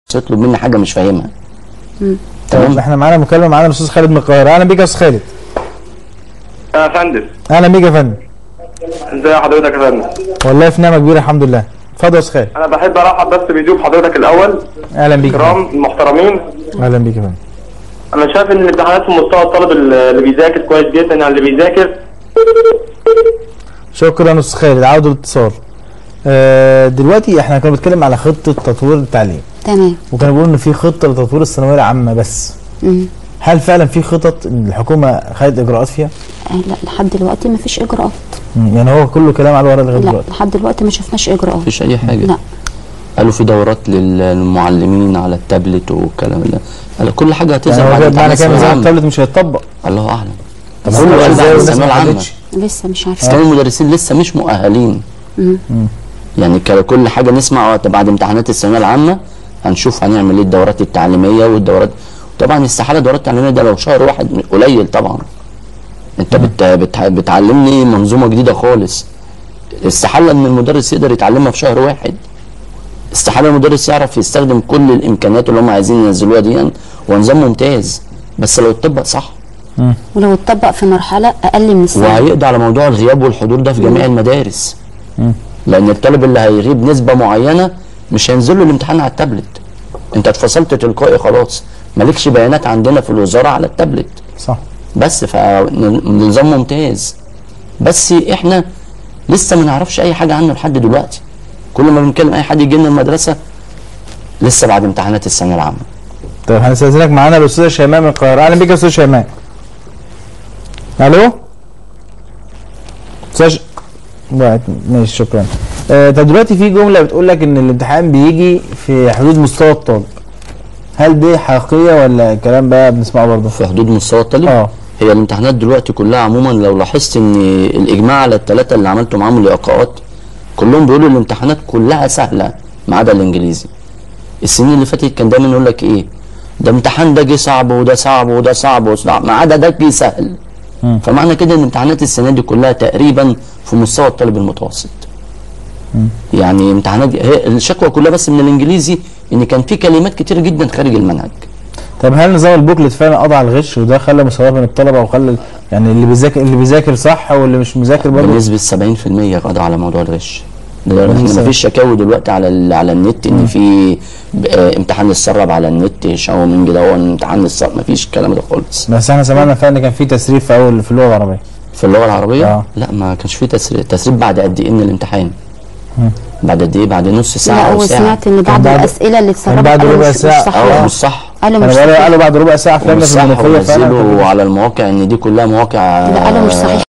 يطلب مني حاجه مش فاهمها طيب تمام احنا معانا مكالمه معانا الاستاذ خالد من القاهره اهلا بيك يا استاذ خالد يا فندم اهلا بيك يا فندم ازي حضرتك يا فندم والله في نعمه كبيره الحمد لله اتفضل يا استاذ خالد انا بحب ارحب بس بضيوف حضرتك الاول اهلا بيك يا فندم. كرام المحترمين اهلا بيك يا فندم انا شايف ان الامتحانات في مستوى الطالب اللي بيذاكر كويس جدا يعني اللي بيذاكر شكرا يا استاذ خالد عوده الاتصال آه دلوقتي احنا كنا بنتكلم على خطه تطوير التعليم تمام وكانوا بيقولوا ان في خطه لتطوير الثانويه العامه بس مم. هل فعلا في خطط إن الحكومه خدت اجراءات فيها؟ آه لا لحد دلوقتي ما فيش اجراءات مم. يعني هو كله كلام على الورق لغايه لا دلوقتي لحد دلوقتي ما شفناش اجراءات مفيش اي حاجه لا قالوا في دورات للمعلمين على التابلت والكلام ده قال كل حاجه هتظهر يعني بعد هو معنى امتحانات كده الثانويه نظام العامه التابلت مش هيتطبق الله اعلم طب كله هو قال ازاي بعد والناس الثانويه ما العامه خدتش؟ لسه مش عارفه بس كمان المدرسين لسه مش مؤهلين مم. يعني ك- كل حاجه نسمع وقت بعد امتحانات الثانويه العامه هنشوف هنعمل ايه الدورات التعليميه والدورات طبعا استحاله الدورات التعليميه ده لو شهر واحد قليل طبعا انت بت... بت... بتعلمني منظومه جديده خالص استحاله ان المدرس يقدر يتعلمها في شهر واحد استحاله المدرس يعرف يستخدم كل الامكانيات اللي هم عايزين ينزلوها دي ونظام ممتاز بس لو اتطبق صح ولو اتطبق في مرحله اقل من سنه وهيقضي على موضوع الغياب والحضور ده في جميع المدارس لان الطالب اللي هيغيب نسبه معينه مش هينزل له الامتحان على التابلت انت اتفصلت تلقائي خلاص مالكش بيانات عندنا في الوزاره على التابلت صح بس فنظام ممتاز بس احنا لسه ما نعرفش اي حاجه عنه لحد دلوقتي كل ما بنكلم اي حد يجي لنا المدرسه لسه بعد امتحانات الثانويه العامه طيب هنستاذنك معانا الاستاذه شيماء من القاهره اهلا بيك يا استاذ شيماء الو استاذ ش- وقعت. ماشي شكرا آه طب دلوقتي في جمله بتقول لك ان الامتحان بيجي في حدود مستوى الطالب هل دي حقيقيه ولا كلام بقى بنسمعه برضه في حدود مستوى الطالب اه هي الامتحانات دلوقتي كلها عموما لو لاحظت ان الاجماع على الثلاثه اللي عملته معاهم اللقاءات كلهم بيقولوا الامتحانات كلها سهله ما عدا الانجليزي السنين اللي فاتت كان دايما يقول لك ايه ده امتحان ده جه صعب وده صعب وده صعب وصعب ما عدا ده جه سهل مم. فمعنى كده ان امتحانات السنه دي كلها تقريبا في مستوى الطالب المتوسط يعني امتحانات هي الشكوى كلها بس من الانجليزي ان كان في كلمات كتير جدا خارج المنهج طب هل نظام البوكلت فعلا قضى على الغش وده خلى مستواه من الطلبه وخلى يعني اللي بيذاكر اللي بيذاكر صح واللي مش مذاكر برضه بنسبة 70% قضى على موضوع الغش ده احنا بنسبة. مفيش شكاوي دلوقتي على ال- على النت ان في ب- آه، امتحان السرب على النت شاومينج ده هو امتحان السرب مفيش الكلام ده خالص بس احنا سمعنا فعلا ان كان في تسريب في اول في اللغه العربيه في اللغة العربية آه. لا ما كانش في تسريب تسريب بعد قد ايه من الامتحان بعد قد ايه بعد نص ساعة لا او ساعة وسمعت ان بعض بعد- الاسئله اللي اتسربت بعد قالوا ربع مش- ساعة. مش اه صحيحه مش صح قالوا انا مش بقول صحيحه قالوا بعد ربع ساعه ومش فلان في صح المنوفيه فعلا ونزلوا على المواقع ان دي كلها مواقع لا قالوا مش صحيحه